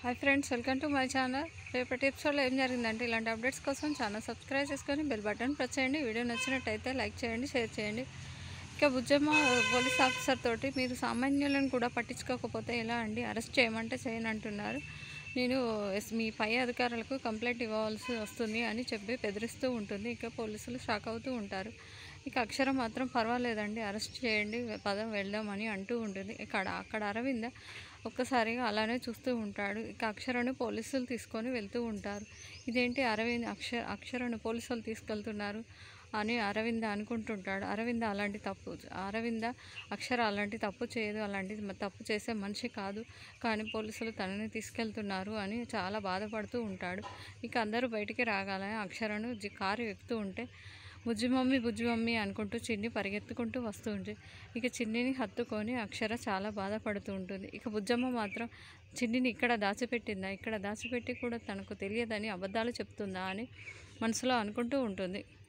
hi friends welcome to my channel రేపటి ఎపిసోడ్లో ఏం జరిగిందంటే ఇలాంటి అప్డేట్స్ కోసం ఛానల్ సబ్స్క్రైబ్ చేసుకొని బెల్ బటన్ ప్రెస్ చేయండి వీడియో నచ్చినట్టయితే లైక్ చేయండి షేర్ చేయండి ఇక బుజ్జమ్మ పోలీస్ ఆఫీసర్ తోటి మీరు సామాన్యులను కూడా పట్టించుకోకపోతే ఎలా అండి అరెస్ట్ చేయమంటే చేయను అంటున్నారు నేను ఎస్- మీ పై అధికారులకు కంప్లైంట్ ఇవ్వవలసి వస్తుంది అని చెప్పి బెదిరిస్తూ ఉంటుంది ఇక పోలీసులు షాక్ అవుతూ ఉంటారు ఇక అక్షరం మాత్రం పర్వాలేదండి అరెస్ట్ చేయండి పదం వెళ్దామని అంటూ ఉంటుంది ఇక్కడ అక్కడ అరవింద ఒక్కసారిగా అలానే చూస్తూ ఉంటాడు ఇక అక్షరను పోలీసులు తీసుకొని వెళ్తూ ఉంటారు ఇదేంటి అరవింద్ అక్షర అక్షరను పోలీసులు తీసుకెళ్తున్నారు అని అరవింద అనుకుంటుంటాడు అరవింద అలాంటి తప్పు అరవింద అక్షర అలాంటి తప్పు చేయదు అలాంటి మ- తప్పు చేసే మనిషి కాదు కానీ పోలీసులు తనని తీసుకెళ్తున్నారు అని చాలా బాధపడుతూ ఉంటాడు ఇక అందరూ బయటికి రాగాలని అక్షరను జి- కారు ఎక్కుతూ ఉంటే బుజ్జి మమ్మీ బుజ్జి మమ్మీ అనుకుంటూ చిన్ని పరిగెత్తుకుంటూ వస్తూ ఉంటుంది ఇక చిన్నిని హత్తుకొని అక్షర చాలా బాధపడుతూ ఉంటుంది ఇక బుజ్జమ్మ మాత్రం చిన్నిని ఇక్కడ దాచిపెట్టిందా ఇక్కడ దాచిపెట్టి కూడా తనకు తెలియదని అబద్ధాలు చెప్తుందా అని మనసులో అనుకుంటూ ఉంటుంది